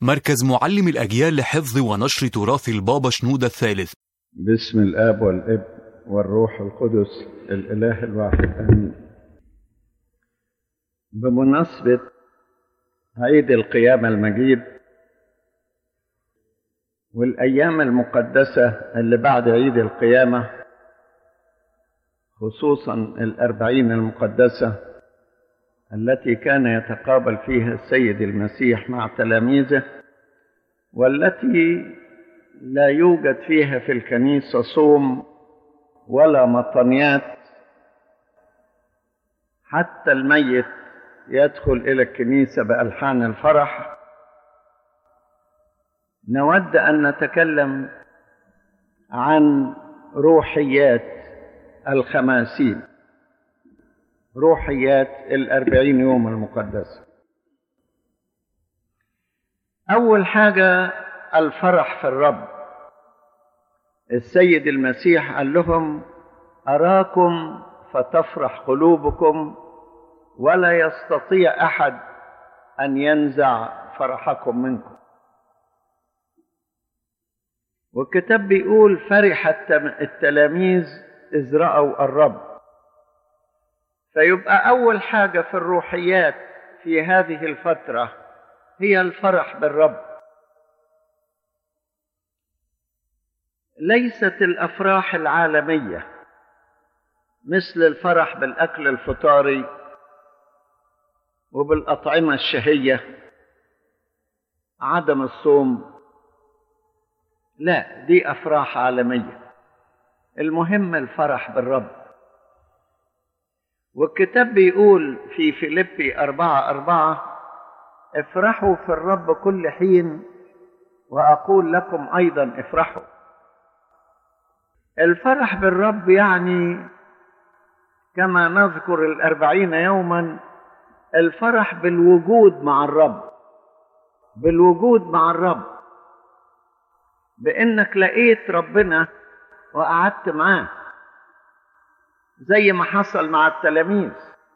مركز معلم الأجيال لحفظ ونشر تراث البابا شنودة الثالث باسم الاب والابن والروح القدس الاله الواحد امين بمناسبه عيد القيامه المجيد والايام المقدسه اللي بعد عيد القيامه خصوصا الاربعين المقدسه التي كان يتقابل فيها السيد المسيح مع تلاميذه والتي لا يوجد فيها في الكنيسة صوم ولا مطنيات حتى الميت يدخل إلى الكنيسة بألحان الفرح نود أن نتكلم عن روحيات الخماسين روحيات الأربعين يوم المقدسة أول حاجة الفرح في الرب السيد المسيح قال لهم أراكم فتفرح قلوبكم ولا يستطيع أحد أن ينزع فرحكم منكم والكتاب بيقول فرح التلاميذ إذ رأوا الرب فيبقى أول حاجة في الروحيات في هذه الفترة هي الفرح بالرب ليست الافراح العالميه مثل الفرح بالاكل الفطاري وبالاطعمه الشهيه عدم الصوم لا دي افراح عالميه المهم الفرح بالرب والكتاب بيقول في فيليبي أربعة أربعة افرحوا في الرب كل حين وأقول لكم أيضا افرحوا الفرح بالرب يعني كما نذكر الأربعين يوما الفرح بالوجود مع الرب بالوجود مع الرب بإنك لقيت ربنا وقعدت معاه زي ما حصل مع التلاميذ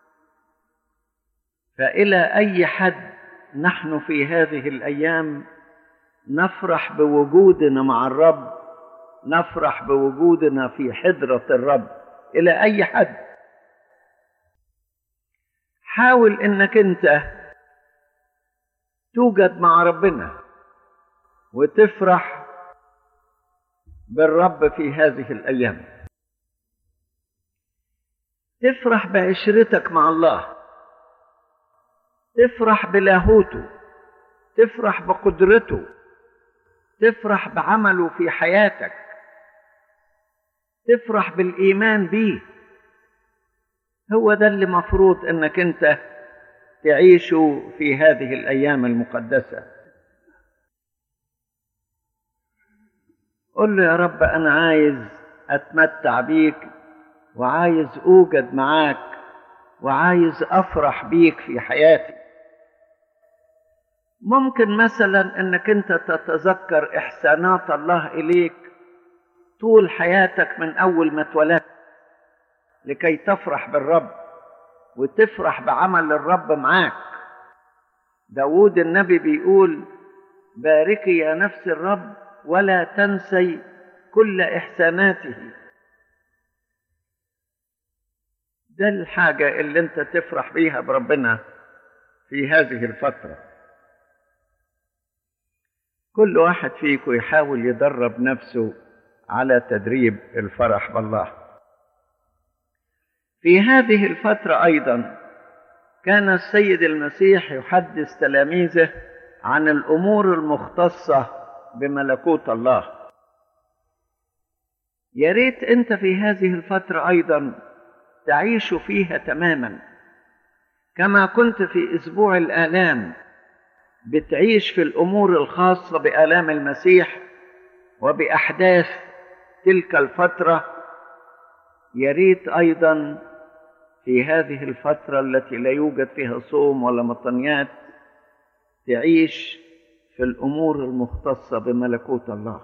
فإلى أي حد نحن في هذه الأيام نفرح بوجودنا مع الرب نفرح بوجودنا في حضرة الرب إلى أي حد حاول إنك أنت توجد مع ربنا وتفرح بالرب في هذه الأيام تفرح بعشرتك مع الله تفرح بلاهوته تفرح بقدرته تفرح بعمله في حياتك تفرح بالإيمان بيه هو ده اللي مفروض انك انت تعيشه في هذه الأيام المقدسة قل له يا رب أنا عايز أتمتع بيك وعايز أوجد معاك وعايز أفرح بيك في حياتي ممكن مثلا انك انت تتذكر احسانات الله اليك طول حياتك من اول ما اتولدت لكي تفرح بالرب وتفرح بعمل الرب معاك داود النبي بيقول باركي يا نفس الرب ولا تنسي كل احساناته ده الحاجه اللي انت تفرح بيها بربنا في هذه الفتره كل واحد فيكم يحاول يدرب نفسه على تدريب الفرح بالله في هذه الفترة أيضا كان السيد المسيح يحدث تلاميذه عن الأمور المختصة بملكوت الله يا ريت أنت في هذه الفترة أيضا تعيش فيها تماما كما كنت في أسبوع الآلام بتعيش في الامور الخاصه بالام المسيح وباحداث تلك الفتره يريت ايضا في هذه الفتره التي لا يوجد فيها صوم ولا مطنيات تعيش في الامور المختصه بملكوت الله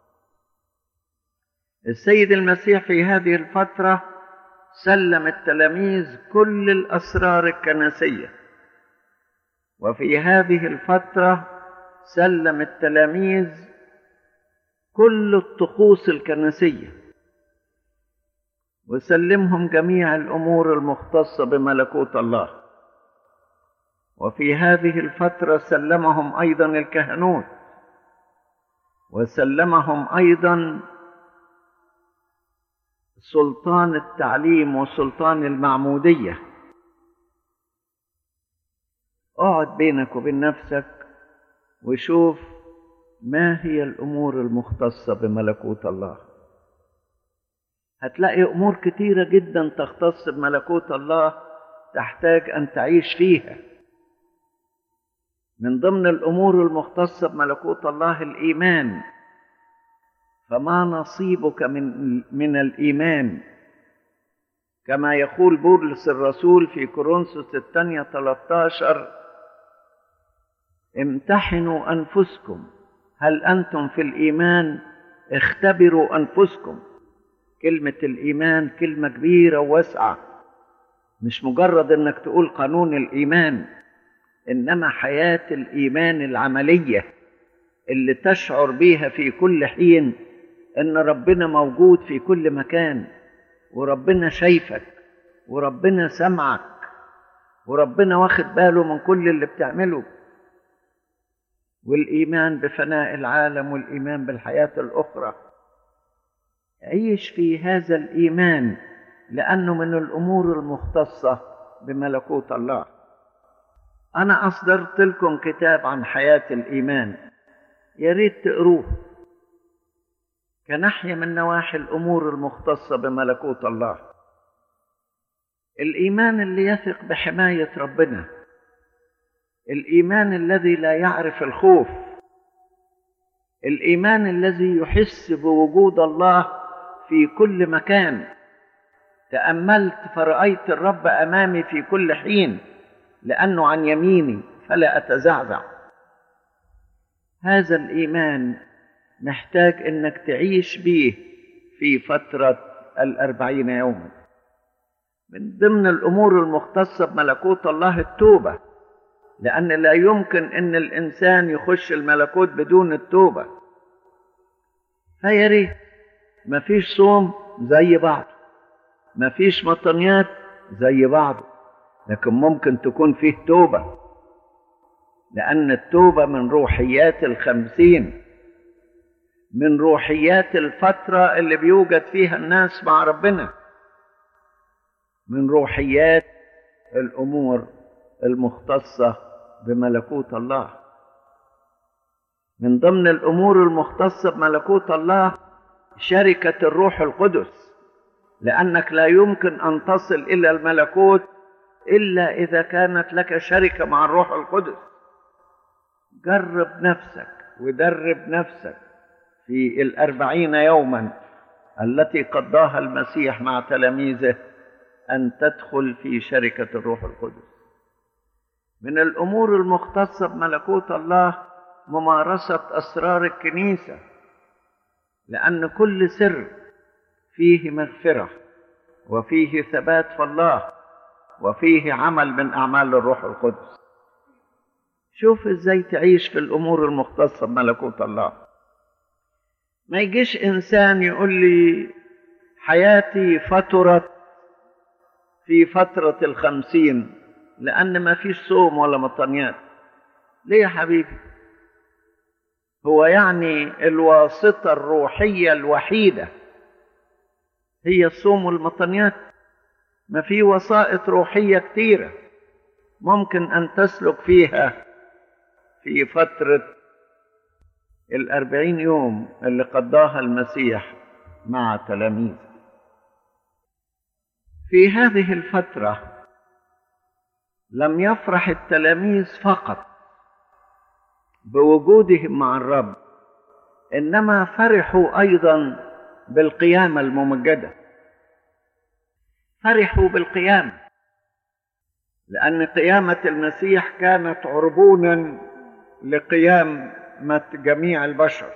السيد المسيح في هذه الفتره سلم التلاميذ كل الاسرار الكنسيه وفي هذه الفترة سلم التلاميذ كل الطقوس الكنسيه وسلمهم جميع الامور المختصه بملكوت الله وفي هذه الفتره سلمهم ايضا الكهنوت وسلمهم ايضا سلطان التعليم وسلطان المعموديه اقعد بينك وبين نفسك وشوف ما هي الامور المختصه بملكوت الله هتلاقي امور كتيره جدا تختص بملكوت الله تحتاج ان تعيش فيها من ضمن الامور المختصه بملكوت الله الايمان فما نصيبك من من الايمان كما يقول بولس الرسول في كورنثوس الثانيه 13 امتحنوا انفسكم هل انتم في الايمان اختبروا انفسكم كلمه الايمان كلمه كبيره وواسعه مش مجرد انك تقول قانون الايمان انما حياه الايمان العمليه اللي تشعر بيها في كل حين ان ربنا موجود في كل مكان وربنا شايفك وربنا سمعك وربنا واخد باله من كل اللي بتعمله والايمان بفناء العالم والايمان بالحياه الاخرى عيش في هذا الايمان لانه من الامور المختصه بملكوت الله انا اصدرت لكم كتاب عن حياه الايمان يا ريت تقروه كناحيه من نواحي الامور المختصه بملكوت الله الايمان اللي يثق بحمايه ربنا الايمان الذي لا يعرف الخوف الايمان الذي يحس بوجود الله في كل مكان تاملت فرايت الرب امامي في كل حين لانه عن يميني فلا اتزعزع هذا الايمان محتاج انك تعيش به في فتره الاربعين يوما من ضمن الامور المختصه بملكوت الله التوبه لأن لا يمكن أن الإنسان يخش الملكوت بدون التوبة فيا ريت مفيش صوم زي بعض مفيش مطنيات زي بعض لكن ممكن تكون فيه توبة لأن التوبة من روحيات الخمسين من روحيات الفترة اللي بيوجد فيها الناس مع ربنا من روحيات الأمور المختصة بملكوت الله من ضمن الامور المختصه بملكوت الله شركه الروح القدس لانك لا يمكن ان تصل الى الملكوت الا اذا كانت لك شركه مع الروح القدس جرب نفسك ودرب نفسك في الاربعين يوما التي قضاها المسيح مع تلاميذه ان تدخل في شركه الروح القدس من الامور المختصه بملكوت الله ممارسه اسرار الكنيسه لان كل سر فيه مغفره وفيه ثبات في الله وفيه عمل من اعمال الروح القدس شوف ازاي تعيش في الامور المختصه بملكوت الله ما يجيش انسان يقول لي حياتي فترت في فتره الخمسين لأن ما فيش صوم ولا مطنيات ليه يا حبيبي هو يعني الواسطة الروحية الوحيدة هي الصوم والمطنيات ما في وسائط روحية كتيرة ممكن أن تسلك فيها في فترة الأربعين يوم اللي قضاها المسيح مع تلاميذه في هذه الفتره لم يفرح التلاميذ فقط بوجودهم مع الرب انما فرحوا ايضا بالقيامه الممجده فرحوا بالقيامه لان قيامه المسيح كانت عربونا لقيامه جميع البشر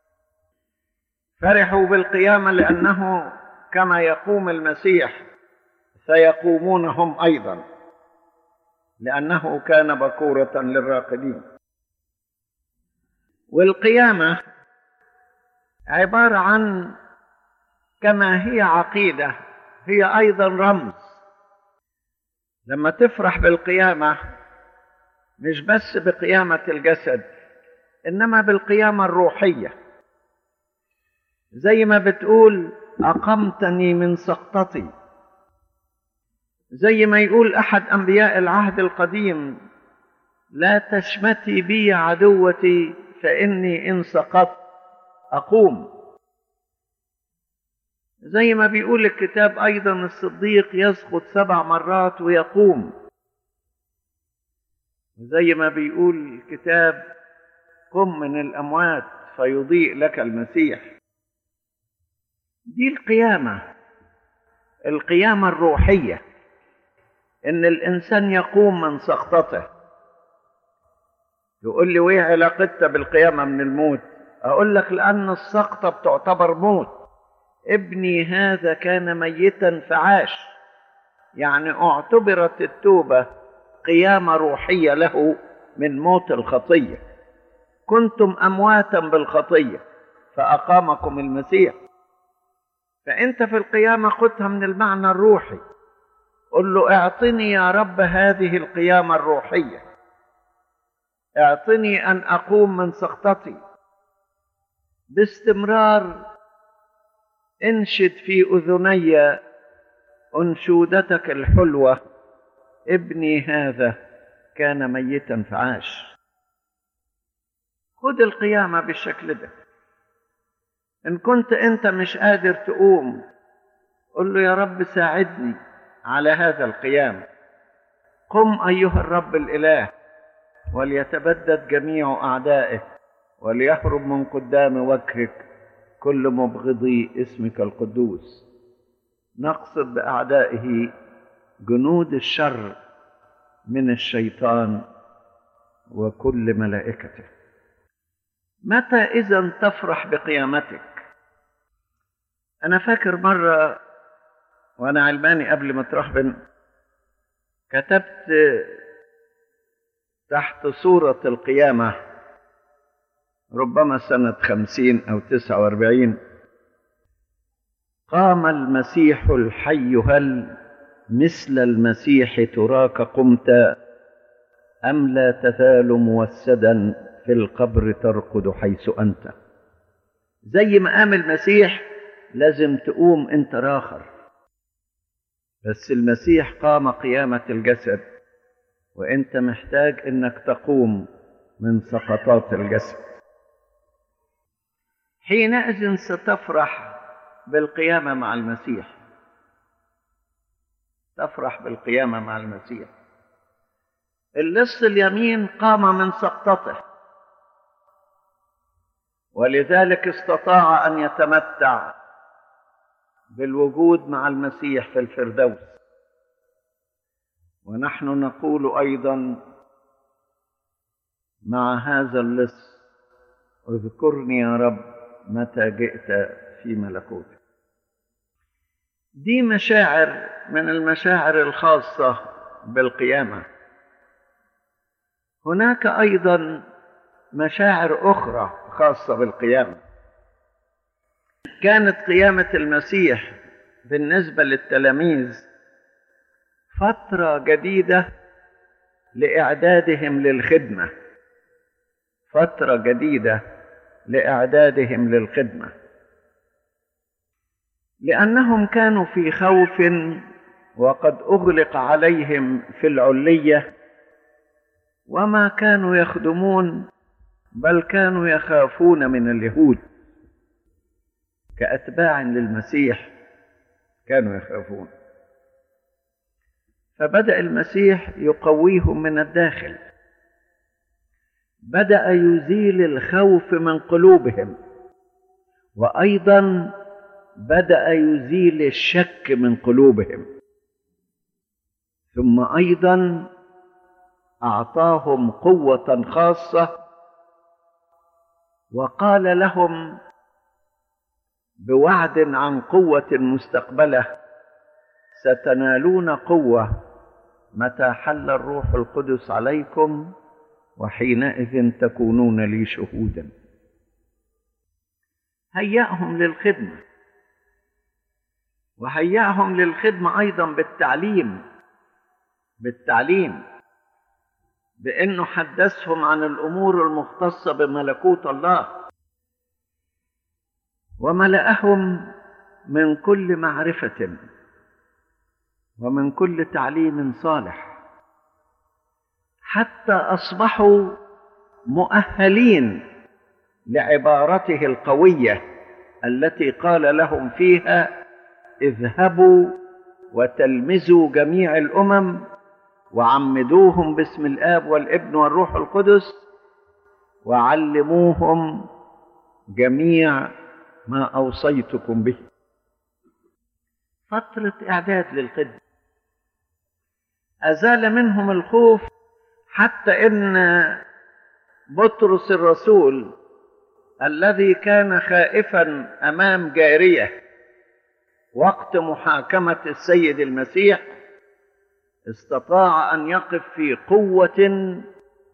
فرحوا بالقيامه لانه كما يقوم المسيح سيقومون هم ايضا لأنه كان بكورة للراقدين والقيامة عبارة عن كما هي عقيدة هي أيضا رمز لما تفرح بالقيامة مش بس بقيامة الجسد إنما بالقيامة الروحية زي ما بتقول أقمتني من سقطتي زي ما يقول أحد أنبياء العهد القديم لا تشمتي بي عدوتي فإني إن سقطت أقوم زي ما بيقول الكتاب أيضا الصديق يسقط سبع مرات ويقوم زي ما بيقول الكتاب قم من الأموات فيضيء لك المسيح دي القيامة القيامة الروحية إن الإنسان يقوم من سقطته يقول لي وإيه علاقتها بالقيامة من الموت أقول لك لأن السقطة بتعتبر موت ابني هذا كان ميتا فعاش يعني اعتبرت التوبة قيامة روحية له من موت الخطية كنتم أمواتا بالخطية فأقامكم المسيح فأنت في القيامة خدها من المعنى الروحي قل له اعطني يا رب هذه القيامة الروحية اعطني أن أقوم من سقطتي باستمرار انشد في اذني انشودتك الحلوه ابني هذا كان ميتا فعاش خد القيامه بالشكل ده ان كنت انت مش قادر تقوم قل له يا رب ساعدني على هذا القيام قم ايها الرب الاله وليتبدد جميع اعدائه وليهرب من قدام وجهك كل مبغضي اسمك القدوس نقصد باعدائه جنود الشر من الشيطان وكل ملائكته متى اذا تفرح بقيامتك انا فاكر مره وانا علماني قبل ما ترحبن كتبت تحت صوره القيامه ربما سنة خمسين أو تسعة واربعين قام المسيح الحي هل مثل المسيح تراك قمت أم لا تزال موسدا في القبر ترقد حيث أنت زي ما قام المسيح لازم تقوم أنت راخر بس المسيح قام قيامة الجسد وأنت محتاج أنك تقوم من سقطات الجسد حينئذ ستفرح بالقيامة مع المسيح تفرح بالقيامة مع المسيح اللص اليمين قام من سقطته ولذلك استطاع أن يتمتع بالوجود مع المسيح في الفردوس ونحن نقول أيضا مع هذا اللص اذكرني يا رب متى جئت في ملكوتك دي مشاعر من المشاعر الخاصة بالقيامة هناك أيضا مشاعر أخرى خاصة بالقيامة كانت قيامة المسيح بالنسبة للتلاميذ فترة جديدة لإعدادهم للخدمة فترة جديدة لإعدادهم للخدمة لأنهم كانوا في خوف وقد أغلق عليهم في العلية وما كانوا يخدمون بل كانوا يخافون من اليهود كأتباع للمسيح كانوا يخافون فبدأ المسيح يقويهم من الداخل بدأ يزيل الخوف من قلوبهم وأيضا بدأ يزيل الشك من قلوبهم ثم أيضا أعطاهم قوة خاصة وقال لهم بوعد عن قوة مستقبلة ستنالون قوة متى حل الروح القدس عليكم وحينئذ تكونون لي شهودا هيأهم للخدمة وهيأهم للخدمة أيضا بالتعليم بالتعليم بأنه حدثهم عن الأمور المختصة بملكوت الله وملأهم من كل معرفة ومن كل تعليم صالح حتى أصبحوا مؤهلين لعبارته القوية التي قال لهم فيها اذهبوا وتلمذوا جميع الأمم وعمدوهم باسم الآب والابن والروح القدس وعلموهم جميع ما أوصيتكم به فترة إعداد للخدمة أزال منهم الخوف حتى إن بطرس الرسول الذي كان خائفا أمام جارية وقت محاكمة السيد المسيح استطاع أن يقف في قوة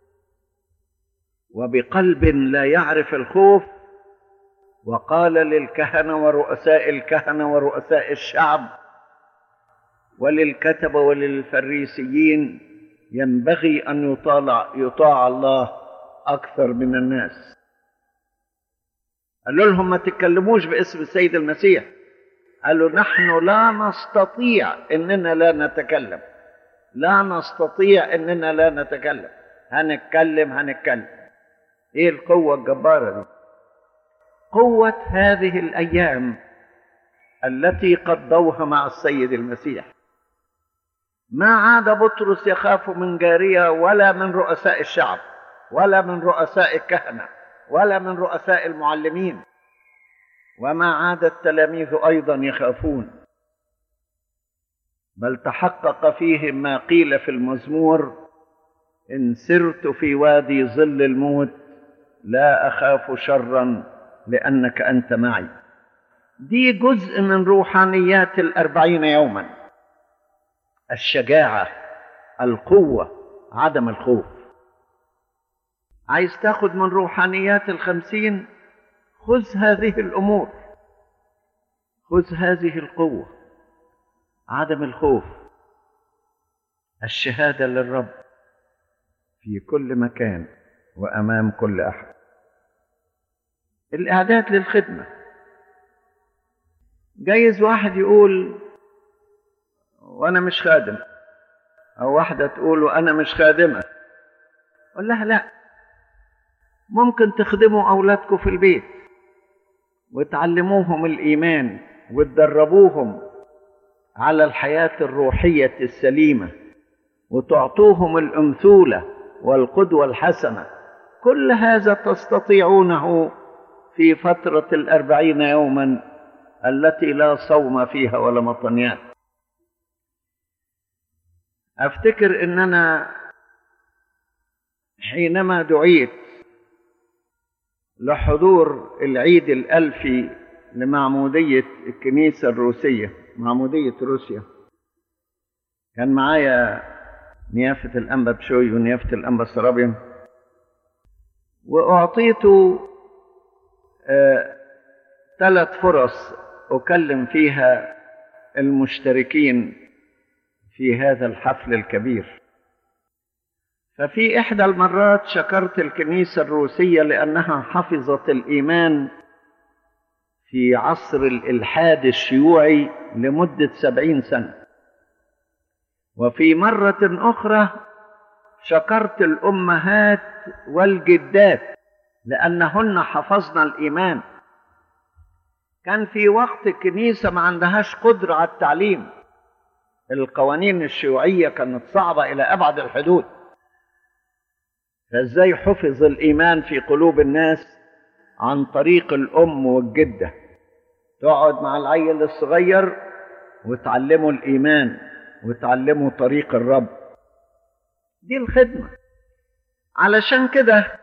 وبقلب لا يعرف الخوف وقال للكهنة ورؤساء الكهنة ورؤساء الشعب وللكتبة وللفريسيين ينبغي أن يطالع يطاع الله أكثر من الناس قالوا لهم ما تتكلموش باسم السيد المسيح قالوا نحن لا نستطيع اننا لا نتكلم لا نستطيع اننا لا نتكلم هنتكلم هنتكلم ايه القوه الجباره دي قوه هذه الايام التي قضوها مع السيد المسيح ما عاد بطرس يخاف من جاريه ولا من رؤساء الشعب ولا من رؤساء الكهنه ولا من رؤساء المعلمين وما عاد التلاميذ ايضا يخافون بل تحقق فيهم ما قيل في المزمور ان سرت في وادي ظل الموت لا اخاف شرا لانك انت معي دي جزء من روحانيات الاربعين يوما الشجاعه القوه عدم الخوف عايز تاخد من روحانيات الخمسين خذ هذه الامور خذ هذه القوه عدم الخوف الشهاده للرب في كل مكان وامام كل احد الاعداد للخدمه جايز واحد يقول وانا مش خادم او واحده تقول وانا مش خادمه اقول لها لا ممكن تخدموا اولادكم في البيت وتعلموهم الايمان وتدربوهم على الحياه الروحيه السليمه وتعطوهم الامثوله والقدوه الحسنه كل هذا تستطيعونه في فتره الاربعين يوما التي لا صوم فيها ولا مطنيات افتكر ان انا حينما دعيت لحضور العيد الألفي لمعمودية الكنيسة الروسية معمودية روسيا كان معايا نيافة الأنبا بشوي ونيافة الأنبا سرابيم وأعطيت آه ثلاث فرص أكلم فيها المشتركين في هذا الحفل الكبير ففي إحدى المرات شكرت الكنيسة الروسية لأنها حفظت الإيمان في عصر الإلحاد الشيوعي لمدة سبعين سنة وفي مرة أخرى شكرت الأمهات والجدات لأنهن حفظن الإيمان كان في وقت الكنيسة ما عندهاش قدرة على التعليم القوانين الشيوعية كانت صعبة إلى أبعد الحدود فازاي حفظ الايمان في قلوب الناس عن طريق الام والجده تقعد مع العيل الصغير وتعلمه الايمان وتعلمه طريق الرب دي الخدمه علشان كده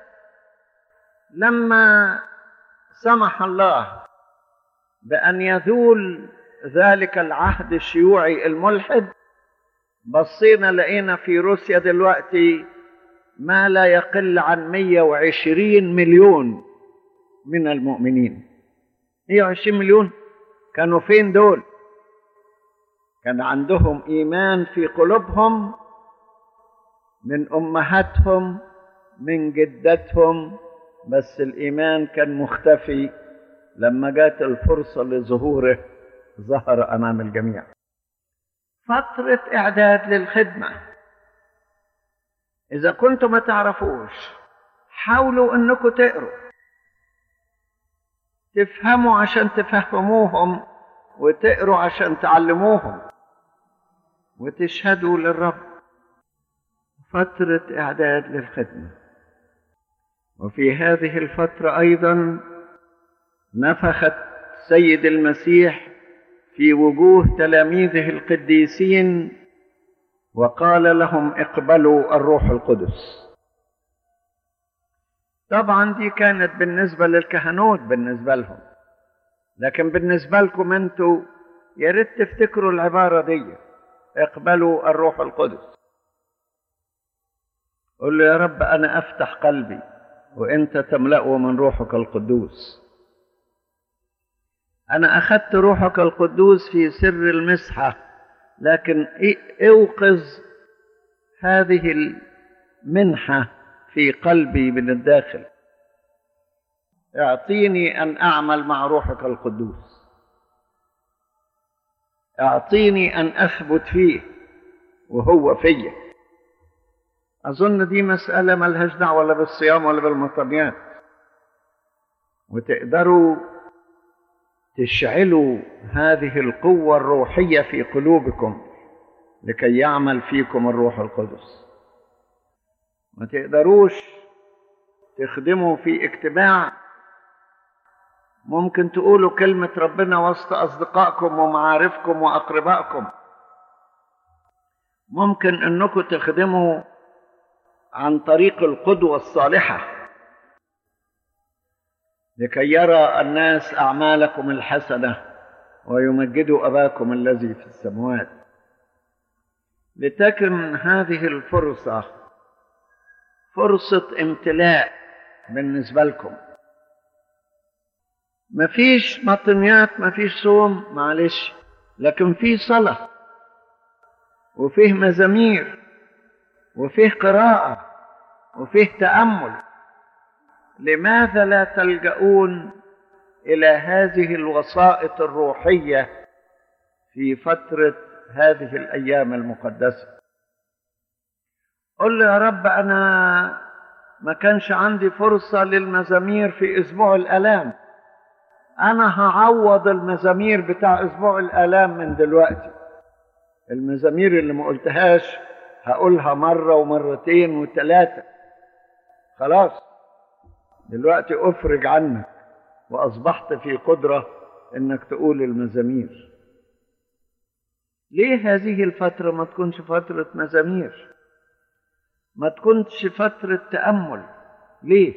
لما سمح الله بان يزول ذلك العهد الشيوعي الملحد بصينا لقينا في روسيا دلوقتي ما لا يقل عن 120 مليون من المؤمنين 120 مليون كانوا فين دول كان عندهم ايمان في قلوبهم من امهاتهم من جدتهم بس الايمان كان مختفي لما جات الفرصه لظهوره ظهر امام الجميع فتره اعداد للخدمه اذا كنتم ما تعرفوش حاولوا انكم تقروا تفهموا عشان تفهموهم وتقروا عشان تعلموهم وتشهدوا للرب فترة إعداد للخدمة وفي هذه الفترة أيضا نفخت سيد المسيح في وجوه تلاميذه القديسين وقال لهم اقبلوا الروح القدس طبعا دي كانت بالنسبة للكهنوت بالنسبة لهم لكن بالنسبة لكم انتوا يا ريت تفتكروا العبارة دي اقبلوا الروح القدس قل له يا رب انا افتح قلبي وانت تملأه من روحك القدوس انا اخذت روحك القدوس في سر المسحة لكن اوقظ هذه المنحة في قلبي من الداخل اعطيني ان اعمل مع روحك القدوس اعطيني ان اثبت فيه وهو فيا اظن دي مساله ملهاش دعوه ولا بالصيام ولا بالمطريات وتقدروا تشعلوا هذه القوه الروحيه في قلوبكم لكي يعمل فيكم الروح القدس ما تقدروش تخدموا في اجتماع ممكن تقولوا كلمة ربنا وسط أصدقائكم ومعارفكم وأقربائكم ممكن أنكم تخدموا عن طريق القدوة الصالحة لكي يرى الناس أعمالكم الحسنة ويمجدوا أباكم الذي في السماوات لتكن هذه الفرصة فرصة امتلاء بالنسبة لكم مفيش مطنيات مفيش صوم معلش لكن في صلاة وفيه مزامير وفيه قراءة وفيه تأمل لماذا لا تلجؤون إلى هذه الوسائط الروحية في فترة هذه الأيام المقدسة قل له يا رب أنا ما كانش عندي فرصة للمزامير في أسبوع الآلام أنا هعوض المزامير بتاع أسبوع الآلام من دلوقتي المزامير اللي ما قلتهاش هقولها مرة ومرتين وثلاثة خلاص دلوقتي أفرج عنك وأصبحت في قدرة إنك تقول المزامير ليه هذه الفترة ما تكونش فترة مزامير ما تكونش فترة تأمل ليه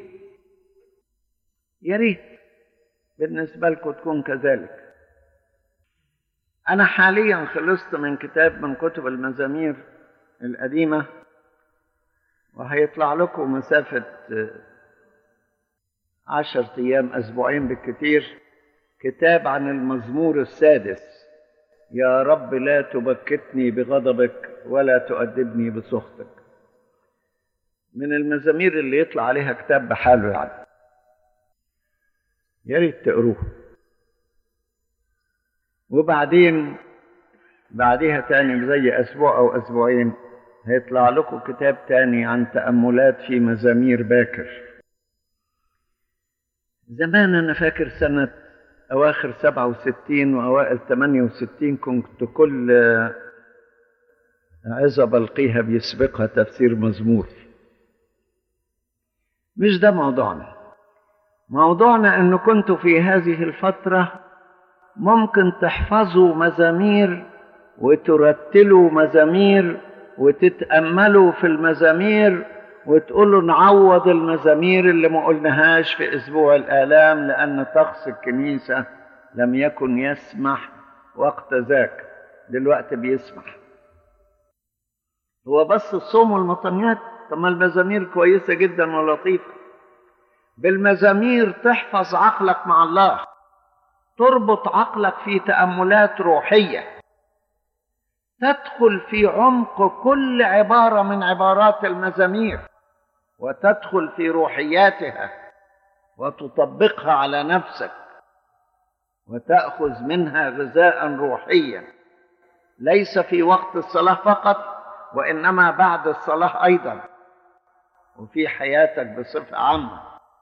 يا ريت بالنسبة لكم تكون كذلك أنا حاليا خلصت من كتاب من كتب المزامير القديمة وهيطلع لكم مسافة عشر أيام أسبوعين بالكثير كتاب عن المزمور السادس يا رب لا تبكتني بغضبك ولا تؤدبني بسخطك من المزامير اللي يطلع عليها كتاب بحاله يعني يا ريت تقروه وبعدين بعديها تاني زي اسبوع او اسبوعين هيطلع لكم كتاب تاني عن تأملات في مزامير باكر زمان انا فاكر سنة اواخر سبعة وستين واوائل ثمانية وستين كنت كل عظة بلقيها بيسبقها تفسير مزمور مش ده موضوعنا موضوعنا ان كنتوا في هذه الفترة ممكن تحفظوا مزامير وترتلوا مزامير وتتأملوا في المزامير وتقولوا نعوض المزامير اللي ما قلناهاش في اسبوع الآلام لأن طقس الكنيسة لم يكن يسمح وقت ذاك دلوقتي بيسمح هو بس الصوم والمطنيات طب ما المزامير كويسة جدا ولطيفة بالمزامير تحفظ عقلك مع الله تربط عقلك في تأملات روحية تدخل في عمق كل عبارة من عبارات المزامير وتدخل في روحياتها وتطبقها على نفسك وتأخذ منها غذاء روحيا ليس في وقت الصلاة فقط وإنما بعد الصلاة أيضا وفي حياتك بصفة عامة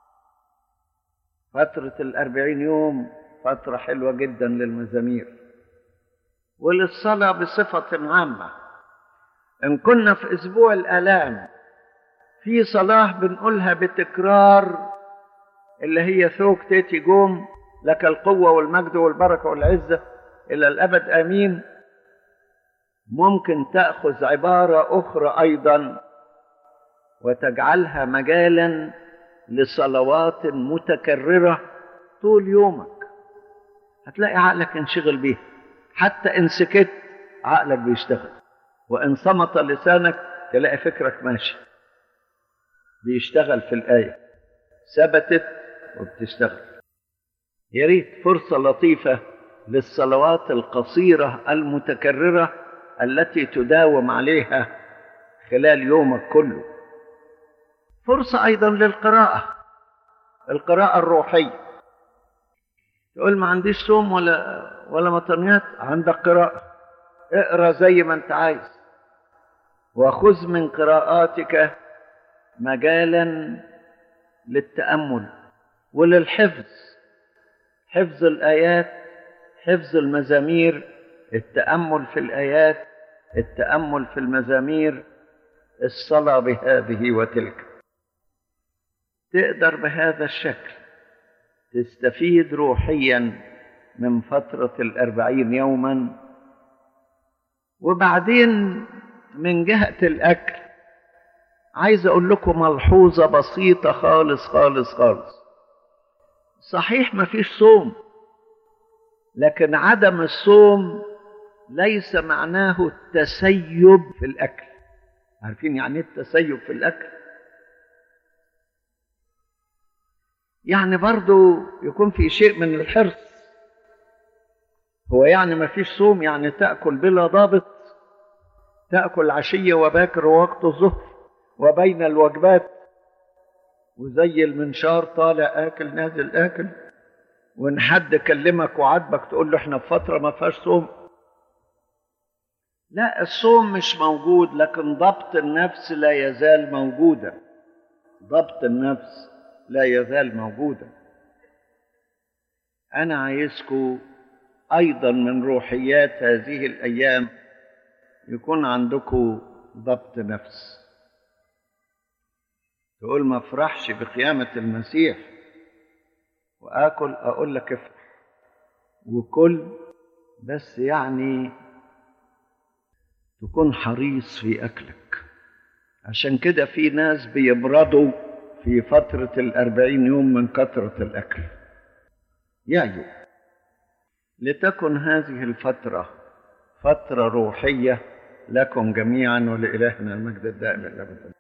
فترة الأربعين يوم فترة حلوة جدا للمزامير وللصلاة بصفة عامة إن كنا في أسبوع الآلام في صلاة بنقولها بتكرار اللي هي ثوك تيتي جوم لك القوة والمجد والبركة والعزة إلى الأبد آمين ممكن تأخذ عبارة أخرى أيضا وتجعلها مجالا لصلوات متكررة طول يومك هتلاقي عقلك انشغل بيها حتى إن سكت عقلك بيشتغل وإن صمت لسانك تلاقي فكرك ماشي بيشتغل في الآية ثبتت وبتشتغل يا ريت فرصة لطيفة للصلوات القصيرة المتكررة التي تداوم عليها خلال يومك كله فرصة أيضا للقراءة القراءة الروحية تقول ما عنديش صوم ولا ولا مطنيات عندك قراءة اقرا زي ما انت عايز وخذ من قراءاتك مجالا للتأمل وللحفظ حفظ الآيات حفظ المزامير التأمل في الآيات التأمل في المزامير الصلاة بهذه وتلك تقدر بهذا الشكل تستفيد روحيا من فترة الأربعين يوما وبعدين من جهة الأكل عايز أقول لكم ملحوظة بسيطة خالص خالص خالص صحيح ما فيش صوم لكن عدم الصوم ليس معناه التسيب في الأكل عارفين يعني ايه التسيب في الأكل يعني برضو يكون في شيء من الحرص هو يعني ما فيش صوم يعني تأكل بلا ضابط تأكل عشية وباكر ووقت الظهر وبين الوجبات وزي المنشار طالع آكل نازل آكل وإن حد كلمك وعاتبك تقول له إحنا في فترة ما فيهاش صوم لا الصوم مش موجود لكن ضبط النفس لا يزال موجودا ضبط النفس لا يزال موجودا انا عايزكم ايضا من روحيات هذه الايام يكون عندكم ضبط نفس تقول ما افرحش بقيامه المسيح واكل اقول لك افرح وكل بس يعني تكون حريص في أكلك عشان كده في ناس بيبردوا في فترة الأربعين يوم من كثرة الأكل يعيو لتكن هذه الفترة فترة روحية لكم جميعا ولإلهنا المجد الدائم الأبد